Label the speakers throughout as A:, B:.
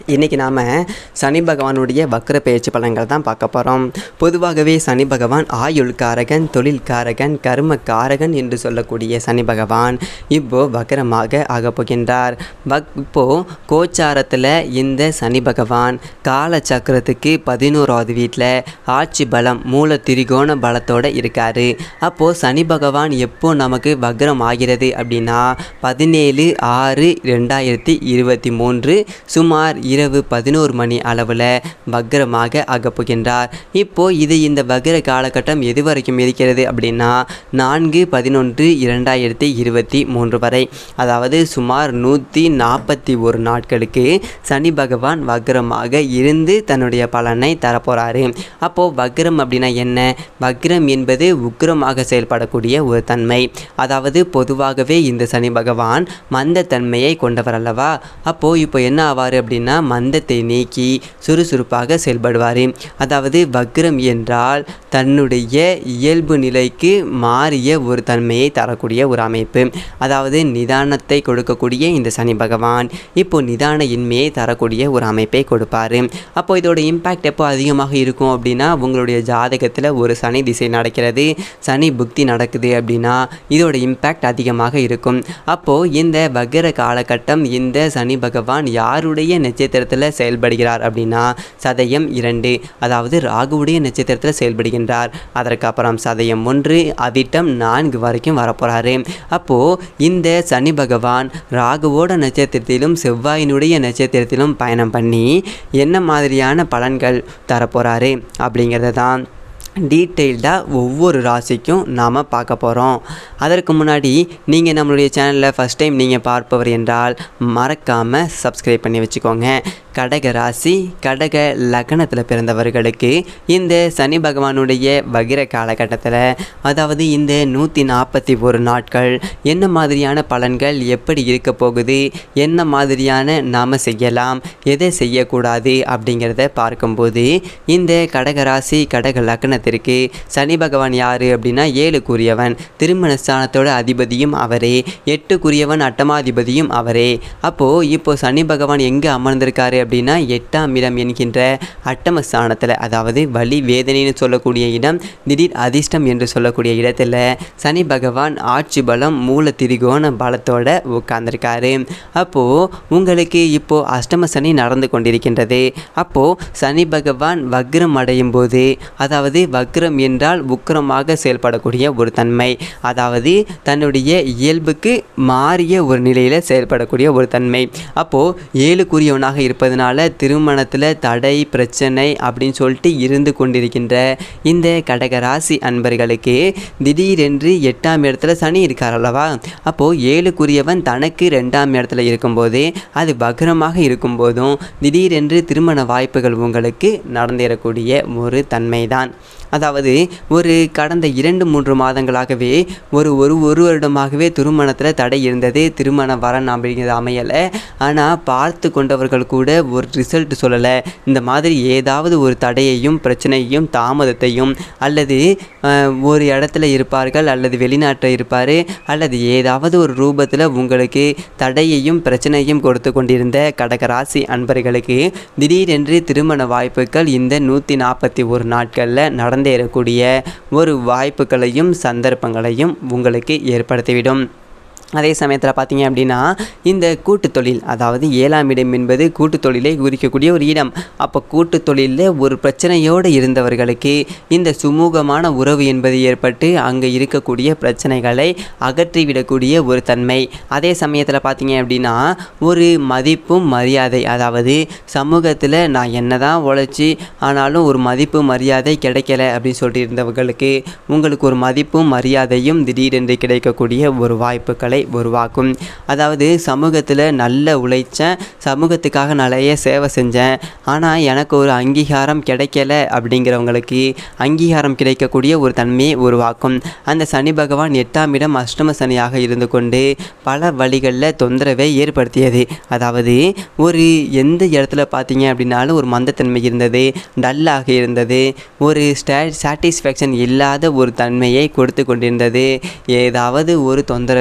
A: இன்றைக்கி நாம் சனி பகவானுடைய வக்ர பெயர்ச்சி பலன்கள் தான் பார்க்க போகிறோம் பொதுவாகவே சனி பகவான் ஆயுள் காரகன் தொழில் காரகன் கர்ம காரகன் என்று சொல்லக்கூடிய சனி பகவான் இப்போ வக்ரமாக ஆகப் போகின்றார் பக் இப்போ கோச்சாரத்தில் இந்த சனி பகவான் கால சக்கரத்துக்கு பதினோராவது வீட்டில் ஆட்சி பலம் மூல திரிகோண பலத்தோடு இருக்கார் அப்போது சனி பகவான் எப்போ நமக்கு வக்ரம் ஆகிறது அப்படின்னா பதினேழு ஆறு ரெண்டாயிரத்தி இருபத்தி மூன்று சுமார் இரவு பதினோரு மணி அளவில் வக்ரமாக ஆகப்போகின்றார் இப்போ இது இந்த வக்ர காலகட்டம் எது வரைக்கும் இருக்கிறது அப்படின்னா நான்கு பதினொன்று இரண்டாயிரத்தி இருபத்தி மூன்று வரை அதாவது சுமார் நூற்றி நாற்பத்தி ஒரு நாட்களுக்கு சனி பகவான் வக்ரமாக இருந்து தன்னுடைய பலனை தரப்போகிறாரு அப்போது வக்ரம் அப்படின்னா என்ன வக்ரம் என்பது உக்கிரமாக செயல்படக்கூடிய ஒரு தன்மை அதாவது பொதுவாகவே இந்த சனி பகவான் மந்தத்தன்மையை கொண்டவர் அல்லவா அப்போது இப்போ என்ன ஆவார் அப்படின்னா மந்தத்தை நீக்கி சுறுசுறுப்பாக செயல்படுவார் அதாவது வக்ரம் என்றால் தன்னுடைய இயல்பு நிலைக்கு மாறிய ஒரு தன்மையை தரக்கூடிய ஒரு அமைப்பு அதாவது நிதானத்தை கொடுக்கக்கூடிய இந்த சனி பகவான் இப்போ நிதான இன்மையை தரக்கூடிய ஒரு அமைப்பை கொடுப்பார் அப்போ இதோட இம்பேக்ட் எப்போ அதிகமாக இருக்கும் அப்படின்னா உங்களுடைய ஜாதகத்தில் ஒரு சனி திசை நடக்கிறது சனி புக்தி நடக்குது அப்படின்னா இதோட இம்பேக்ட் அதிகமாக இருக்கும் அப்போது இந்த வக்ர காலகட்டம் இந்த சனி பகவான் யாருடைய நட்சத்திரத்தில் செயல்படுகிறார் அப்படின்னா சதயம் இரண்டு அதாவது ராகுவுடைய நட்சத்திரத்தில் செயல்படுகின்றார் அதற்கு அப்புறம் சதயம் ஒன்று அவிட்டம் நான்கு வரைக்கும் வரப்போகிறாரு அப்போது இந்த சனி பகவான் ராகுவோட நட்சத்திரத்திலும் செவ்வாயினுடைய நட்சத்திரத்திலும் பயணம் பண்ணி என்ன மாதிரியான பலன்கள் தரப்போகிறாரு அப்படிங்கிறத தான் டீட்டெயில்டாக ஒவ்வொரு ராசிக்கும் நாம் பார்க்க போகிறோம் அதற்கு முன்னாடி நீங்கள் நம்மளுடைய சேனலில் ஃபஸ்ட் டைம் நீங்கள் பார்ப்பவர் என்றால் மறக்காமல் சப்ஸ்கிரைப் பண்ணி வச்சுக்கோங்க கடக ராசி கடக லக்னத்தில் பிறந்தவர்களுக்கு இந்த சனி பகவானுடைய வகிர காலகட்டத்தில் அதாவது இந்த நூற்றி நாற்பத்தி ஒரு நாட்கள் என்ன மாதிரியான பலன்கள் எப்படி இருக்க போகுது என்ன மாதிரியான நாம் செய்யலாம் எதை செய்யக்கூடாது அப்படிங்கிறத பார்க்கும்போது இந்த கடகராசி கடக லக்னத்திற்கு சனி பகவான் யார் அப்படின்னா ஏழுக்குரியவன் திருமணஸ்தானத்தோட அதிபதியும் அவரே எட்டுக்குரியவன் அட்டமாதிபதியும் அவரே அப்போது இப்போ சனி பகவான் எங்கே அமர்ந்திருக்காரு அப்படின்னா எட்டாம் இடம் என்கின்ற அட்டம ஸ்தானத்தில் அதாவது வலி வேதனைன்னு சொல்லக்கூடிய இடம் திடீர் அதிர்ஷ்டம் என்று சொல்லக்கூடிய இடத்துல சனி பகவான் ஆட்சி பலம் மூல திரிகோண பலத்தோட உட்கார்ந்துருக்காரு அப்போது உங்களுக்கு இப்போது அஷ்டம சனி நடந்து கொண்டிருக்கின்றது அப்போது சனி பகவான் வக்ரம் அடையும் போது அதாவது வக்ரம் என்றால் உக்கிரமாக செயல்படக்கூடிய ஒரு தன்மை அதாவது தன்னுடைய இயல்புக்கு மாறிய ஒரு நிலையில் செயல்படக்கூடிய ஒரு தன்மை அப்போது ஏழுக்குரியவனாக இருப்பதனால திருமணத்தில் தடை பிரச்சனை அப்படின்னு சொல்லிட்டு இருந்து கொண்டிருக்கின்ற இந்த கடகராசி அன்பர்களுக்கு திடீரென்று எட்டாம் இடத்துல சனி இருக்கார் அல்லவா அப்போது ஏழுக்குரியவன் தனக்கு ரெண்டாம் இடத்துல இருக்கும்போதே அது வக்ரமாக இருக்கும்போதும் திடீரென்று திருமண வாய்ப்புகள் உங்களுக்கு நடந்தேறக்கூடிய ஒரு தன்மைதான் அதாவது ஒரு கடந்த இரண்டு மூன்று மாதங்களாகவே ஒரு ஒரு ஒரு வருடமாகவே திருமணத்தில் தடை இருந்தது திருமண வரன் அப்படிங்கிறது அமையலை ஆனால் பார்த்து கொண்டவர்கள் கூட ஒரு ரிசல்ட் சொல்லலை இந்த மாதிரி ஏதாவது ஒரு தடையையும் பிரச்சனையையும் தாமதத்தையும் அல்லது அஹ், ஒரு இடத்துல இருப்பார்கள் அல்லது வெளிநாட்டில் இருப்பார் அல்லது ஏதாவது ஒரு ரூபத்தில் உங்களுக்கு தடையையும் பிரச்சனையும் கொடுத்து கொண்டிருந்த கடகராசி அன்பர்களுக்கு திடீரென்று திருமண வாய்ப்புகள் இந்த நூற்றி நாற்பத்தி ஒரு நாட்களில் நடந்தேறக்கூடிய ஒரு வாய்ப்புகளையும் சந்தர்ப்பங்களையும் உங்களுக்கு ஏற்படுத்திவிடும் அதே சமயத்தில் பார்த்தீங்க அப்படின்னா இந்த கூட்டு தொழில் அதாவது ஏழாம் இடம் என்பது கூட்டு தொழிலை குறிக்கக்கூடிய ஒரு இடம் அப்போ கூட்டு தொழிலில் ஒரு பிரச்சனையோடு இருந்தவர்களுக்கு இந்த சுமூகமான உறவு என்பது ஏற்பட்டு அங்கே இருக்கக்கூடிய பிரச்சனைகளை அகற்றிவிடக்கூடிய ஒரு தன்மை அதே சமயத்தில் பார்த்தீங்க அப்படின்னா ஒரு மதிப்பும் மரியாதை அதாவது சமூகத்தில் நான் என்ன தான் உழைச்சி ஆனாலும் ஒரு மதிப்பு மரியாதை கிடைக்கல அப்படின்னு சொல்லிட்டு இருந்தவர்களுக்கு உங்களுக்கு ஒரு மதிப்பும் மரியாதையும் திடீரென்று கிடைக்கக்கூடிய ஒரு வாய்ப்புகளை உருவாக்கும் அதாவது சமூகத்தில் நல்ல உழைச்சேன் சமூகத்துக்காக நிறைய சேவை செஞ்சேன் ஆனால் எனக்கு ஒரு அங்கீகாரம் கிடைக்கல அப்படிங்கிறவங்களுக்கு அங்கீகாரம் கிடைக்கக்கூடிய ஒரு தன்மையை உருவாக்கும் அந்த சனி பகவான் எட்டாம் இடம் அஷ்டம சனியாக இருந்து கொண்டு பல வழிகளில் தொந்தரவை ஏற்படுத்தியது அதாவது ஒரு எந்த இடத்துல பார்த்தீங்க அப்படின்னாலும் ஒரு மந்தத்தன்மை இருந்தது டல்லாக இருந்தது ஒரு ஸ்டே சாட்டிஸ்ஃபேக்ஷன் இல்லாத ஒரு தன்மையை கொடுத்து கொண்டிருந்தது ஏதாவது ஒரு தொந்தரவு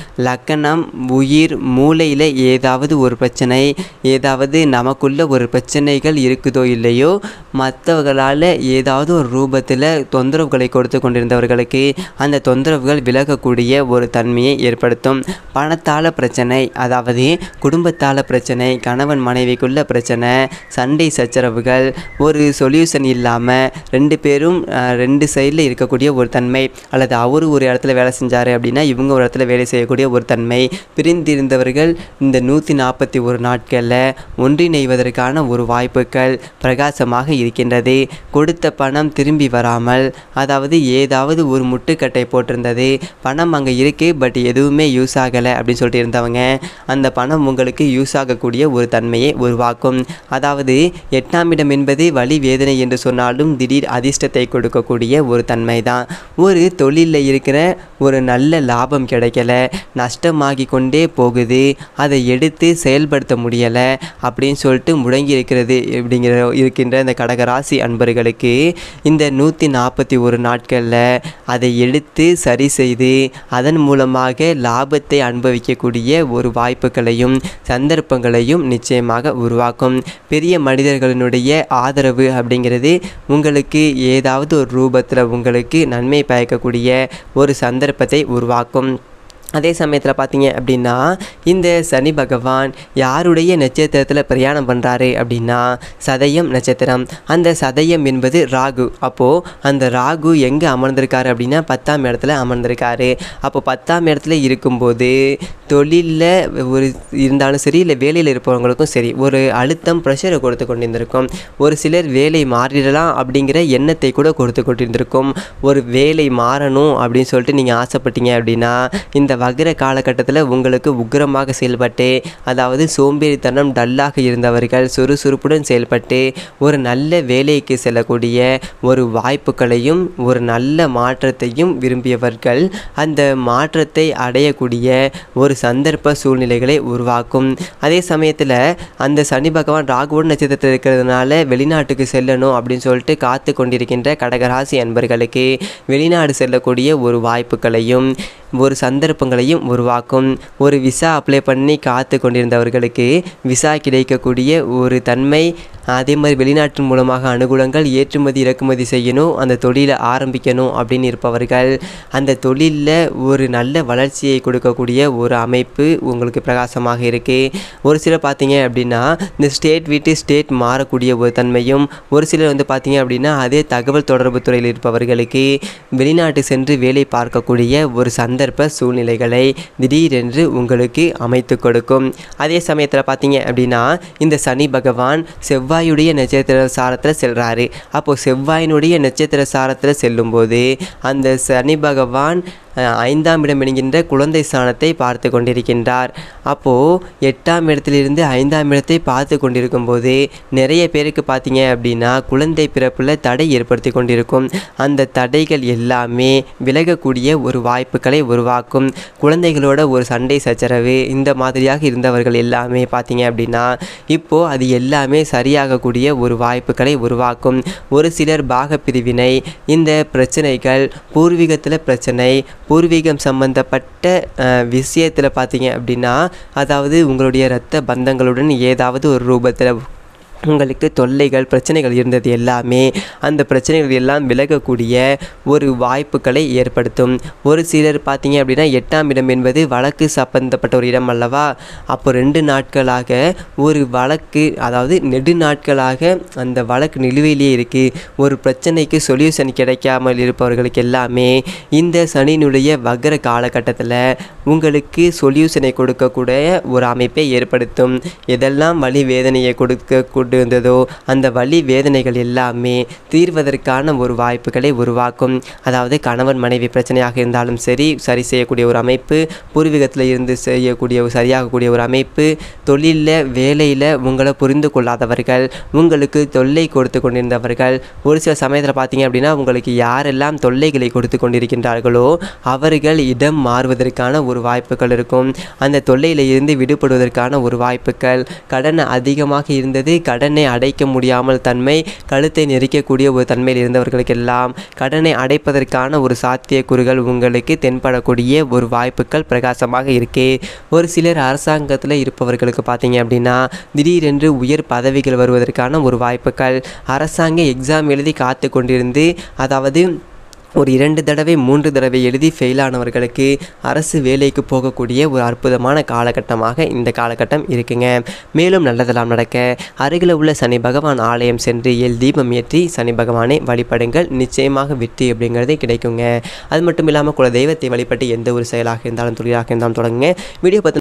A: லக்கணம் உயிர் மூளையில் ஏதாவது ஒரு பிரச்சனை ஏதாவது நமக்குள்ள ஒரு பிரச்சனைகள் இருக்குதோ இல்லையோ மற்றவர்களால் ஏதாவது ஒரு ரூபத்தில் தொந்தரவுகளை கொடுத்து கொண்டிருந்தவர்களுக்கு அந்த தொந்தரவுகள் விலகக்கூடிய ஒரு தன்மையை ஏற்படுத்தும் பணத்தால் பிரச்சனை அதாவது குடும்பத்தால் பிரச்சனை கணவன் மனைவிக்குள்ள பிரச்சனை சண்டை சச்சரவுகள் ஒரு சொல்யூஷன் இல்லாமல் ரெண்டு பேரும் அஹ், ரெண்டு சைடில் இருக்கக்கூடிய ஒரு தன்மை அல்லது அவரு ஒரு இடத்துல வேலை செஞ்சார் அப்படின்னா இவங்க ஒரு இடத்துல வேலை செய்யக்கூடிய ஒரு தன்மை பிரிந்திருந்தவர்கள் இந்த நூற்றி நாற்பத்தி ஒரு நாட்களில் ஒன்றிணைவதற்கான ஒரு வாய்ப்புகள் பிரகாசமாக இருக்கின்றது கொடுத்த பணம் திரும்பி வராமல் அதாவது ஏதாவது ஒரு முட்டுக்கட்டை போட்டிருந்தது பணம் அங்கே இருக்குது பட் எதுவுமே யூஸ் ஆகலை அப்படின்னு சொல்லிட்டு இருந்தவங்க அந்த பணம் உங்களுக்கு யூஸ் ஆகக்கூடிய ஒரு தன்மையை உருவாக்கும் அதாவது எட்டாம் இடம் என்பது வலி வேதனை என்று சொன்னாலும் திடீர் அதிர்ஷ்டத்தை கொடுக்கக்கூடிய ஒரு தன்மை தான் ஒரு தொழிலில் இருக்கிற ஒரு நல்ல லாபம் கிடைக்கல நஷ்டமாகி கொண்டே போகுது அதை எடுத்து செயல்படுத்த முடியலை அப்படின்னு சொல்லிட்டு முடங்கி இருக்கிறது அப்படிங்கிற இருக்கின்ற இந்த கடகராசி அன்பர்களுக்கு இந்த நூற்றி நாற்பத்தி ஒரு நாட்களில் அதை எடுத்து சரி செய்து அதன் மூலமாக லாபத்தை அனுபவிக்கக்கூடிய ஒரு வாய்ப்புகளையும் சந்தர்ப்பங்களையும் நிச்சயமாக உருவாக்கும் பெரிய மனிதர்களினுடைய ஆதரவு அப்படிங்கிறது உங்களுக்கு ஏதாவது ஒரு ரூபத்தில் உங்களுக்கு நன்மை பயக்கக்கூடிய ஒரு சந்தர்ப்பத்தை உருவாக்கும் அதே சமயத்தில் பார்த்தீங்க அப்படின்னா இந்த சனி பகவான் யாருடைய நட்சத்திரத்தில் பிரயாணம் பண்ணுறாரு அப்படின்னா சதயம் நட்சத்திரம் அந்த சதயம் என்பது ராகு அப்போது அந்த ராகு எங்கே அமர்ந்திருக்காரு அப்படின்னா பத்தாம் இடத்துல அமர்ந்திருக்காரு அப்போ பத்தாம் இடத்துல இருக்கும்போது தொழிலில் ஒரு இருந்தாலும் சரி இல்லை வேலையில் இருப்பவங்களுக்கும் சரி ஒரு அழுத்தம் ப்ரெஷரை கொடுத்து கொண்டிருந்திருக்கும் ஒரு சிலர் வேலை மாறிடலாம் அப்படிங்கிற எண்ணத்தை கூட கொடுத்து கொண்டிருந்திருக்கும் ஒரு வேலை மாறணும் அப்படின்னு சொல்லிட்டு நீங்கள் ஆசைப்பட்டீங்க அப்படின்னா இந்த வக்ர காலகட்டத்தில் உங்களுக்கு உக்கிரமாக செயல்பட்டு அதாவது சோம்பேறித்தனம் டல்லாக இருந்தவர்கள் சுறுசுறுப்புடன் செயல்பட்டு ஒரு நல்ல வேலைக்கு செல்லக்கூடிய ஒரு வாய்ப்புகளையும் ஒரு நல்ல மாற்றத்தையும் விரும்பியவர்கள் அந்த மாற்றத்தை அடையக்கூடிய ஒரு சந்தர்ப்ப சூழ்நிலைகளை உருவாக்கும் அதே சமயத்தில் அந்த சனி பகவான் ராகுவோட நட்சத்திரத்தில் இருக்கிறதுனால வெளிநாட்டுக்கு செல்லணும் அப்படின்னு சொல்லிட்டு காத்து கொண்டிருக்கின்ற கடகராசி அன்பர்களுக்கு வெளிநாடு செல்லக்கூடிய ஒரு வாய்ப்புகளையும் ஒரு சந்தர்ப்பங்களையும் உருவாக்கும் ஒரு விசா அப்ளை பண்ணி காத்து கொண்டிருந்தவர்களுக்கு விசா கிடைக்கக்கூடிய ஒரு தன்மை அதே மாதிரி வெளிநாட்டின் மூலமாக அனுகூலங்கள் ஏற்றுமதி இறக்குமதி செய்யணும் அந்த தொழிலை ஆரம்பிக்கணும் அப்படின்னு இருப்பவர்கள் அந்த தொழிலில் ஒரு நல்ல வளர்ச்சியை கொடுக்கக்கூடிய ஒரு அமைப்பு உங்களுக்கு பிரகாசமாக இருக்குது ஒரு சிலர் பார்த்தீங்க அப்படின்னா இந்த ஸ்டேட் விட்டு ஸ்டேட் மாறக்கூடிய ஒரு தன்மையும் ஒரு சிலர் வந்து பார்த்தீங்க அப்படின்னா அதே தகவல் தொடர்பு துறையில் இருப்பவர்களுக்கு வெளிநாட்டு சென்று வேலை பார்க்கக்கூடிய ஒரு சந்தர்ப்ப சூழ்நிலைகளை திடீரென்று உங்களுக்கு அமைத்து கொடுக்கும் அதே சமயத்தில் பார்த்தீங்க அப்படின்னா இந்த சனி பகவான் செவ்வாயுடைய நட்சத்திர சாரத்தில் செல்றாரு அப்போது செவ்வாயினுடைய நட்சத்திர சாரத்தில் செல்லும்போது அந்த சனி பகவான் அஹ், ஐந்தாம் இடம் என்கின்ற குழந்தை ஸ்தானத்தை பார்த்து கொண்டிருக்கின்றார் அப்போது எட்டாம் இடத்திலிருந்து ஐந்தாம் இடத்தை பார்த்து கொண்டிருக்கும் போது நிறைய பேருக்கு பார்த்தீங்க அப்படின்னா குழந்தை பிறப்பில் தடை ஏற்படுத்தி கொண்டிருக்கும் அந்த தடைகள் எல்லாமே விலகக்கூடிய ஒரு வாய்ப்புகளை உருவாக்கும் குழந்தைகளோட ஒரு சண்டை சச்சரவு இந்த மாதிரியாக இருந்தவர்கள் எல்லாமே பார்த்தீங்க அப்படின்னா இப்போது அது எல்லாமே சரியாகக்கூடிய ஒரு வாய்ப்புகளை உருவாக்கும் ஒரு சிலர் பாகப்பிரிவினை இந்த பிரச்சனைகள் பூர்வீகத்தில் பிரச்சனை பூர்வீகம் சம்பந்தப்பட்ட விஷயத்தில் பார்த்தீங்க அப்படின்னா அதாவது உங்களுடைய இரத்த பந்தங்களுடன் ஏதாவது ஒரு ரூபத்தில் உங்களுக்கு தொல்லைகள் பிரச்சனைகள் இருந்தது எல்லாமே அந்த பிரச்சனைகள் எல்லாம் விலகக்கூடிய ஒரு வாய்ப்புகளை ஏற்படுத்தும் ஒரு சிலர் பார்த்தீங்க அப்படின்னா எட்டாம் இடம் என்பது வழக்கு சம்பந்தப்பட்ட ஒரு இடம் அல்லவா அப்போ ரெண்டு நாட்களாக ஒரு வழக்கு அதாவது நெடு நாட்களாக அந்த வழக்கு நிலுவையிலேயே இருக்குது ஒரு பிரச்சனைக்கு சொல்யூஷன் கிடைக்காமல் இருப்பவர்களுக்கு எல்லாமே இந்த சனியினுடைய வக்ர காலகட்டத்தில் உங்களுக்கு சொல்யூஷனை கொடுக்கக்கூடிய ஒரு அமைப்பை ஏற்படுத்தும் எதெல்லாம் வலி வேதனையை கொடுக்க கொண்டு வந்ததோ அந்த வலி வேதனைகள் எல்லாமே தீர்வதற்கான ஒரு வாய்ப்புகளை உருவாக்கும் அதாவது கணவன் மனைவி பிரச்சனையாக இருந்தாலும் சரி சரி செய்யக்கூடிய ஒரு அமைப்பு பூர்வீகத்தில் இருந்து செய்யக்கூடிய ஒரு சரியாகக்கூடிய ஒரு அமைப்பு தொழிலில் வேலையில் உங்களை புரிந்து கொள்ளாதவர்கள் உங்களுக்கு தொல்லை கொடுத்து கொண்டிருந்தவர்கள் ஒரு சில சமயத்தில் பார்த்தீங்க அப்படின்னா உங்களுக்கு யாரெல்லாம் தொல்லைகளை கொடுத்து கொண்டிருக்கின்றார்களோ அவர்கள் இடம் மாறுவதற்கான ஒரு வாய்ப்புகள் இருக்கும் அந்த தொல்லையில் இருந்து விடுபடுவதற்கான ஒரு வாய்ப்புகள் கடன் அதிகமாக இருந்தது கடன் கடனை அடைக்க முடியாமல் தன்மை கழுத்தை நெரிக்கக்கூடிய ஒரு தன்மையில் இருந்தவர்களுக்கெல்லாம் கடனை அடைப்பதற்கான ஒரு சாத்தியக்கூறுகள் உங்களுக்கு தென்படக்கூடிய ஒரு வாய்ப்புகள் பிரகாசமாக இருக்கு ஒரு சிலர் அரசாங்கத்தில் இருப்பவர்களுக்கு பார்த்தீங்க அப்படின்னா திடீரென்று உயர் பதவிகள் வருவதற்கான ஒரு வாய்ப்புகள் அரசாங்க எக்ஸாம் எழுதி காத்து கொண்டிருந்து அதாவது ஒரு இரண்டு தடவை மூன்று தடவை எழுதி ஃபெயிலானவர்களுக்கு அரசு வேலைக்கு போகக்கூடிய ஒரு அற்புதமான காலகட்டமாக இந்த காலகட்டம் இருக்குங்க மேலும் நல்லதெல்லாம் நடக்க அருகில் உள்ள சனி பகவான் ஆலயம் சென்று எல் தீபம் ஏற்றி சனி பகவானை வழிபடுங்கள் நிச்சயமாக வெற்றி அப்படிங்கிறது கிடைக்குங்க அது மட்டும் இல்லாமல் குல தெய்வத்தை வழிபட்டு எந்த ஒரு செயலாக இருந்தாலும் தொழிலாக இருந்தாலும் தொடங்குங்க வீடியோ பார்த்து